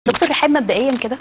دكتور رحاب مبدئيا كده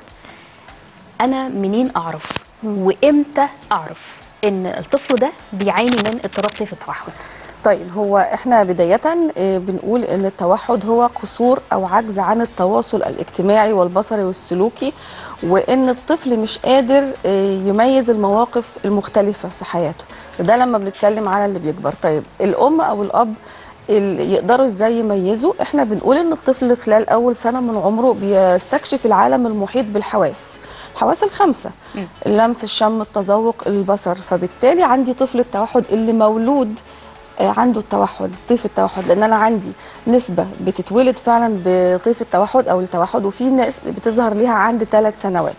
انا منين اعرف وامتى اعرف ان الطفل ده بيعاني من اضطراب طيف التوحد طيب هو احنا بداية آه، بنقول ان التوحد هو قصور او عجز عن التواصل الاجتماعي والبصري والسلوكي وان الطفل مش قادر آه، يميز المواقف المختلفة في حياته ده لما بنتكلم على اللي بيكبر طيب الام او الاب اللي يقدروا ازاي يميزوا احنا بنقول ان الطفل خلال اول سنة من عمره بيستكشف العالم المحيط بالحواس الحواس الخمسة اللمس الشم التذوق البصر فبالتالي عندي طفل التوحد اللي مولود آه، عنده التوحد طيف التوحد لان انا عندي نسبه بتتولد فعلا بطيف التوحد او التوحد وفي ناس بتظهر ليها عند ثلاث سنوات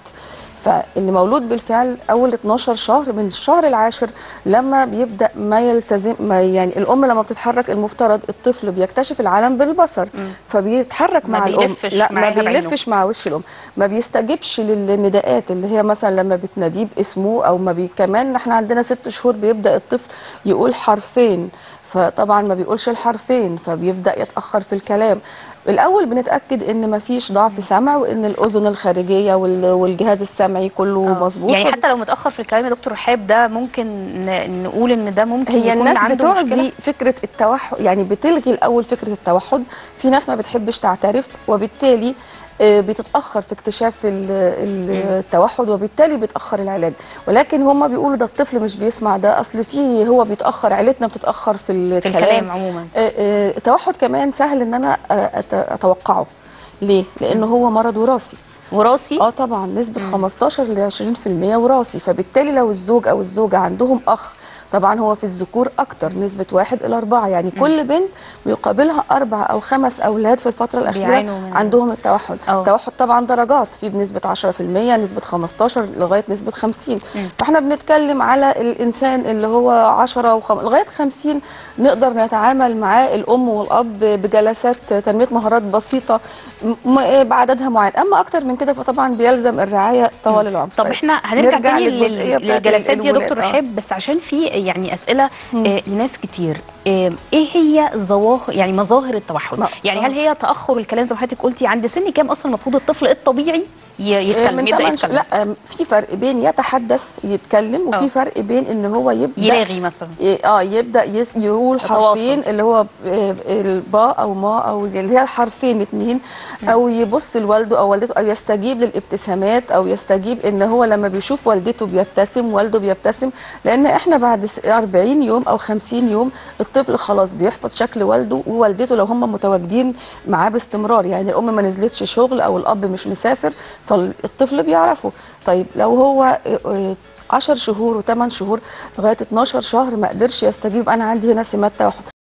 فاللي مولود بالفعل اول 12 شهر من الشهر العاشر لما بيبدا ما يلتزم ما يعني الام لما بتتحرك المفترض الطفل بيكتشف العالم بالبصر فبيتحرك ما مع الام بيلفش لا ما معاها بعينه. بيلفش مع وش الام ما بيستجيبش للنداءات اللي هي مثلا لما بتناديه باسمه او ما بي كمان احنا عندنا ست شهور بيبدا الطفل يقول حرفين فطبعا ما بيقولش الحرفين فبيبدا يتاخر في الكلام الاول بنتاكد ان ما فيش ضعف سمع وان الاذن الخارجيه وال- والجهاز السمعي كله آه. مظبوط يعني فب- حتى لو متاخر في الكلام يا دكتور رحاب ده ممكن ن- نقول ان ده ممكن هي يكون الناس عنده بتعزي مشكله فكره التوحد يعني بتلغي الاول فكره التوحد في ناس ما بتحبش تعترف وبالتالي آه، بتتاخر في اكتشاف ال- ال- التوحد وبالتالي بيتاخر العلاج ولكن هم بيقولوا ده الطفل مش بيسمع ده اصل في هو بيتاخر عيلتنا بتتاخر في في الكلام الكلام عموما آه، آه، التوحد كمان سهل ان انا آه، أت- اتوقعه ليه لانه هو مرض وراثي وراثي اه طبعا نسبة 15 ل 20% وراثي فبالتالي لو الزوج او الزوجة عندهم اخ طبعا هو في الذكور اكتر نسبة واحد الى اربعة يعني كل بنت بيقابلها اربع او خمس اولاد في الفترة الاخيرة بيعانوا من- عندهم التوحد أه. التوحد طبعا درجات في بنسبة 10% نسبة 15 لغاية نسبة 50 فاحنا بنتكلم على الانسان اللي هو 10 وخم... لغاية 50 نقدر نتعامل معاه الام والاب بجلسات تنمية مهارات بسيطة م... م- بعددها معين اما اكتر من كده فطبعا بيلزم الرعاية طوال العمر طب طيب، احنا هنرجع نرجع تاني للجزئية لل- بتاعت للجلسات دي يا الولاد. دكتور آه. رحاب بس عشان في يعني اسئله آه لناس كتير آه ايه هي ظواهر يعني مظاهر التوحد ما- يعني آه. هل هي تاخر الكلام زي ما حضرتك قلتي عند سن كام اصلا المفروض الطفل الطبيعي ي- يتكلم من يبدا طبعا ش... يتكلم لا أم، في فرق بين يتحدث يتكلم آه. وفي فرق بين ان هو يبدا يلاغي مثلا ي- اه يبدا يس يقول يتواصل. حرفين اللي هو ب- البا او ما او اللي هي الحرفين اتنين او يبص لوالده او والدته او يستجيب للابتسامات او يستجيب ان هو لما بيشوف والدته بيبتسم والده بيبتسم لان احنا بعد س- 40 يوم او 50 يوم الطفل خلاص بيحفظ شكل والده ووالدته لو هم متواجدين معاه باستمرار يعني الام ما نزلتش شغل او الاب مش مسافر فالطفل بيعرفه طيب لو هو آه، آه، 10 شهور و8 شهور لغايه 12 شهر ما قدرش يستجيب انا عندي هنا سمات توحد